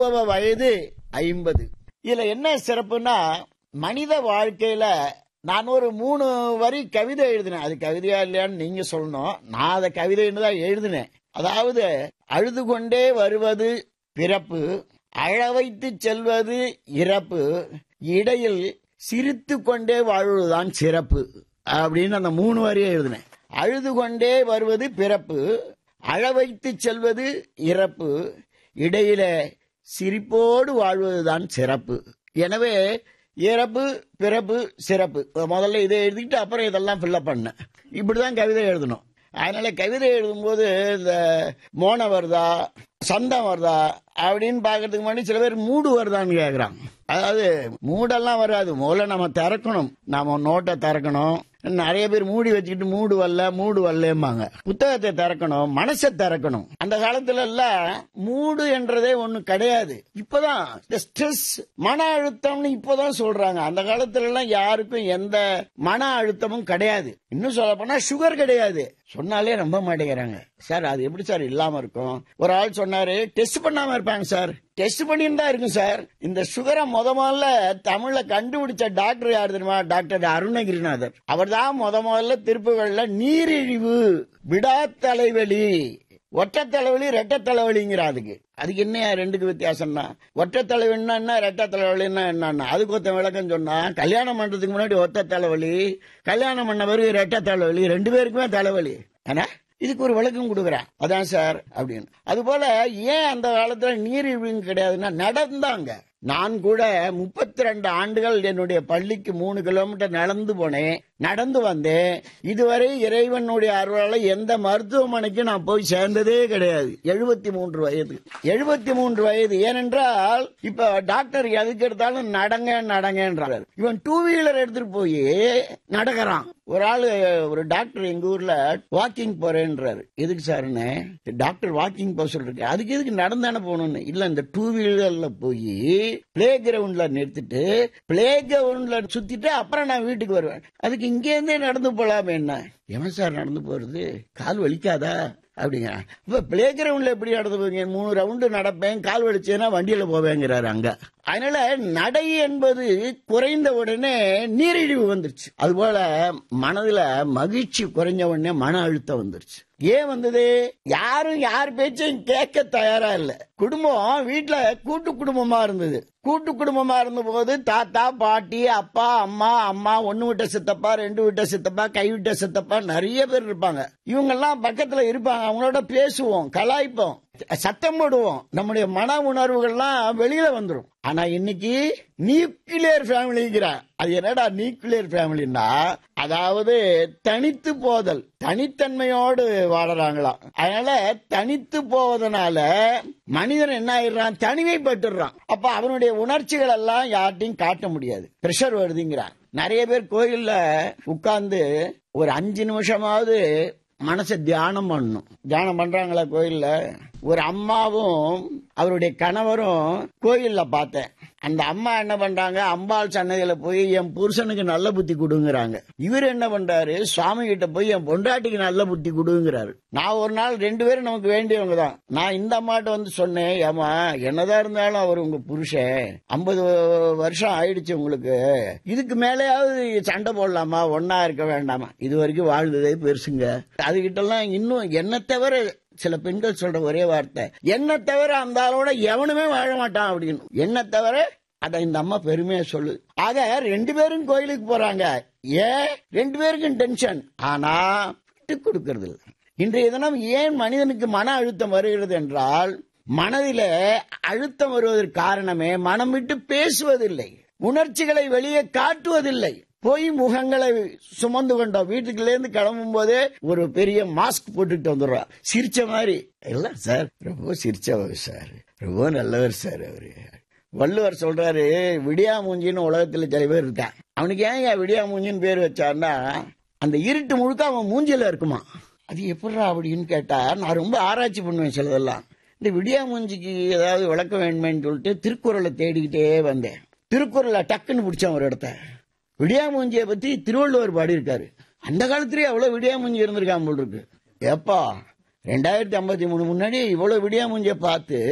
அனுபவ வயது ஐம்பது இதுல என்ன சிறப்புன்னா மனித வாழ்க்கையில நான் ஒரு மூணு வரி கவிதை எழுதினேன் அது கவிதையா இல்லையான்னு நீங்க சொல்லணும் நான் அதை கவிதைன்னு தான் எழுதினேன் அதாவது அழுது கொண்டே வருவது பிறப்பு அழ வைத்து செல்வது இறப்பு இடையில் சிரித்து கொண்டே வாழ்வதுதான் சிறப்பு அப்படின்னு அந்த மூணு வரியை எழுதினேன் அழுது கொண்டே வருவது பிறப்பு அழ வைத்து செல்வது இறப்பு இடையில சிரிப்போடு வாழ்வதுதான் சிறப்பு எனவே இறப்பு பிறப்பு சிறப்பு முதல்ல இதை எழுதிட்டு அப்புறம் இதெல்லாம் ஃபில்லப் பண்ணேன் இப்படிதான் கவிதை எழுதணும் அதனால கவிதை எழுதும்போது இந்த மோன வருதா சந்தம் வருதா அப்படின்னு பாக்கிறதுக்கு முன்னாடி சில பேர் மூடு வருதான்னு கேக்குறாங்க அதாவது மூடெல்லாம் வராது முதல்ல நம்ம திறக்கணும் நாம நோட்டை திறக்கணும் நிறைய பேர் மூடி வச்சுக்கிட்டு மூடு வரல மூடு வரலம்பாங்க புத்தகத்தை திறக்கணும் மனசை திறக்கணும் அந்த காலத்துல எல்லாம் மூடு என்றதே ஒண்ணு கிடையாது இப்பதான் இந்த ஸ்ட்ரெஸ் மன அழுத்தம்னு இப்பதான் சொல்றாங்க அந்த காலத்துல எல்லாம் யாருக்கும் எந்த மன அழுத்தமும் கிடையாது இன்னும் சொல்ல போனா சுகர் கிடையாது சொன்னாலே நம்ப மாட்டேங்கிறாங்க சார் அது எப்படி சார் இல்லாம இருக்கும் ஒரு ஆள் சொன்னாரு டெஸ்ட் பண்ணாம இருப்பாங்க சார் டெஸ்ட் பண்ணிட்டு தான் இருக்கும் சார் இந்த சுகரை முத முதல்ல தமிழ்ல கண்டுபிடிச்ச டாக்டர் யார் தெரியுமா டாக்டர் அருணகிரிநாதர் அவர் தான் முத முதல்ல திருப்புகள்ல நீரிழிவு விடா தலைவலி ஒற்றை தலைவலி ரெட்டை தலைவலிங்கிற அதுக்கு அதுக்கு என்ன ரெண்டுக்கு வித்தியாசம்னா ஒற்றை தலைவலின்னா என்ன ரெட்டை தலைவலின்னா என்னன்னா அதுக்கு ஒருத்தன் விளக்கம் சொன்னா கல்யாணம் பண்றதுக்கு முன்னாடி ஒற்றை தலைவலி கல்யாணம் பண்ண பிறகு ரெட்டை தலைவலி ரெண்டு பேருக்குமே தலைவலி ஏன்னா இதுக்கு ஒரு விளக்கம் கொடுக்குறேன் அதான் சார் அப்படின்னு அது போல ஏன் அந்த காலத்துல நீரிழிவு கிடையாதுன்னா நடந்தாங்க நான் கூட முப்பத்தி ரெண்டு ஆண்டுகள் என்னுடைய பள்ளிக்கு மூணு கிலோமீட்டர் நடந்து போனேன் நடந்து வந்தேன் இதுவரை இறைவனுடைய அருளால எந்த மருத்துவமனைக்கும் நான் போய் சேர்ந்ததே கிடையாது எழுபத்தி மூன்று வயது எழுபத்தி மூன்று வயது ஏனென்றால் இப்ப டாக்டர் எதுக்கு எடுத்தாலும் நடங்க நடங்கன்றாரு இவன் டூ வீலர் எடுத்துட்டு போய் நடக்கிறான் ஒரு ஆளு ஒரு டாக்டர் எங்க ஊர்ல வாக்கிங் போறேன்றாரு எதுக்கு சார்னு டாக்டர் வாக்கிங் போக சொல்லிருக்கு அதுக்கு எதுக்கு நடந்தானே போகணும்னு இல்ல இந்த டூ வீலர்ல போய் பிளே கிரவுண்ட்ல நிறுத்திட்டு பிளே கிரவுண்ட்ல சுத்திட்டு அப்புறம் நான் வீட்டுக்கு வருவேன் அதுக்கு இங்க இருந்தே நடந்து போலாமே என்ன எவன் சார் நடந்து போறது கால் வலிக்காதா அப்படிங்க இப்ப பிளே கிரவுண்ட்ல எப்படி நடந்து போவீங்க மூணு ரவுண்டு நடப்பேன் கால் வலிச்சேன்னா வண்டியில போவேங்கிறாரு அங்க அதனால நடை என்பது குறைந்த உடனே நீரிழிவு வந்துருச்சு அதுபோல மனதுல மகிழ்ச்சி குறைஞ்ச உடனே மன அழுத்தம் வந்துருச்சு ஏன் வந்தது யாரும் யார் பேச்சையும் கேட்க தயாரா இல்ல குடும்பம் வீட்டுல கூட்டு குடும்பமா இருந்தது கூட்டு குடும்பமா இருந்த போது தாத்தா பாட்டி அப்பா அம்மா அம்மா ஒண்ணு விட்ட சித்தப்பா ரெண்டு விட்ட சித்தப்பா கை விட்ட சித்தப்பா நிறைய பேர் இருப்பாங்க இவங்க எல்லாம் பக்கத்துல இருப்பாங்க அவங்களோட பேசுவோம் கலாய்ப்போம் சத்தம் போடுவோம் நம்முடைய மன உணர்வுகள்லாம் வெளியில வந்துடும் ஆனா இன்னைக்கு நியூக்ளியர் ஃபேமிலிங்கிறா அது என்னடா நியூக்ளியர் ஃபேமிலின்னா அதாவது தனித்து போதல் தனித்தன்மையோடு வாழறாங்களாம் அதனால தனித்து போவதனால மனிதன் என்ன ஆயிடுறான் தனிமைப்பட்டுறான் அப்ப அவனுடைய உணர்ச்சிகள் எல்லாம் யார்ட்டையும் காட்ட முடியாது பிரஷர் வருதுங்கிறான் நிறைய பேர் கோயில்ல உட்கார்ந்து ஒரு அஞ்சு நிமிஷமாவது மனசை தியானம் பண்ணணும் தியானம் பண்றாங்களா கோயில்ல ஒரு அம்மாவும் அவருடைய கணவரும் கோயில்ல பார்த்தேன் அந்த அம்மா என்ன பண்றாங்க அம்பாள் சன்னதியில போய் என் புருஷனுக்கு நல்ல புத்தி கொடுங்கிறாங்க இவர் என்ன பண்றாரு சுவாமி கிட்ட போய் என் பொண்டாட்டிக்கு நல்ல புத்தி கொடுங்கிறாரு நான் ஒரு நாள் ரெண்டு பேரும் நமக்கு வேண்டியவங்க தான் நான் இந்த அம்மாட்ட வந்து சொன்னேன் ஏமா என்னதான் இருந்தாலும் அவர் உங்க புருஷன் ஐம்பது வருஷம் ஆயிடுச்சு உங்களுக்கு இதுக்கு மேலேயாவது சண்டை போடலாமா ஒன்னா இருக்க வேண்டாமா இது வரைக்கும் வாழ்ந்ததே பெருசுங்க அதுகிட்ட எல்லாம் இன்னும் என்ன தவிர சில பெண்கள் சொல்ற ஒரே வார்த்தை என்ன தவிர அந்த ஆளோட எவனுமே வாழ மாட்டான் அப்படின்னு என்ன தவிர அத இந்த அம்மா பெருமையா சொல்லு ஆக ரெண்டு பேரும் கோயிலுக்கு போறாங்க ஏன் ரெண்டு பேருக்கும் டென்ஷன் ஆனா விட்டு கொடுக்கறது இல்லை இன்றைய தினம் ஏன் மனிதனுக்கு மன அழுத்தம் வருகிறது என்றால் மனதில அழுத்தம் வருவதற்கு காரணமே மனம் விட்டு பேசுவதில்லை உணர்ச்சிகளை வெளியே காட்டுவதில்லை போய் முகங்களை சுமந்து கொண்டோம் வீட்டுக்குள்ள இருந்து கிளம்பும் போதே ஒரு பெரிய மாஸ்க் போட்டுட்டு வந்துடுறோம் சிரிச்ச மாதிரி இல்ல சார் ரொம்ப சிரிச்சவர் சார் ரொம்ப நல்லவர் சார் அவரு வள்ளுவர் சொல்றாரு விடியா மூஞ்சின்னு உலகத்துல சில பேர் இருக்கான் அவனுக்கு ஏன் ஏன் விடியா மூஞ்சின்னு பேர் வச்சான்னா அந்த இருட்டு முழுக்க அவன் மூஞ்சில இருக்குமா அது எப்படிடா அப்படின்னு கேட்டா நான் ரொம்ப ஆராய்ச்சி பண்ணுவேன் சிலதெல்லாம் இந்த விடியா மூஞ்சிக்கு ஏதாவது விளக்க வேண்டுமேன்னு சொல்லிட்டு திருக்குறளை தேடிக்கிட்டே வந்தேன் திருக்குறளை டக்குன்னு பிடிச்சேன் ஒரு இடத்த விடியாமூஞ்சியை பத்தி திருவள்ளுவர் பாடியிருக்காரு அந்த காலத்திலேயே அவ்வளவு விடியாமூஞ்சி இருந்திருக்கான் போல் இருக்கு ஏப்பா ரெண்டாயிரத்தி ஐம்பத்தி மூணு முன்னாடி இவ்வளவு விடியாமூஞ்சியை பார்த்து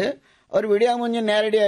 அவர் விடியாம கொஞ்சம் நேரடியா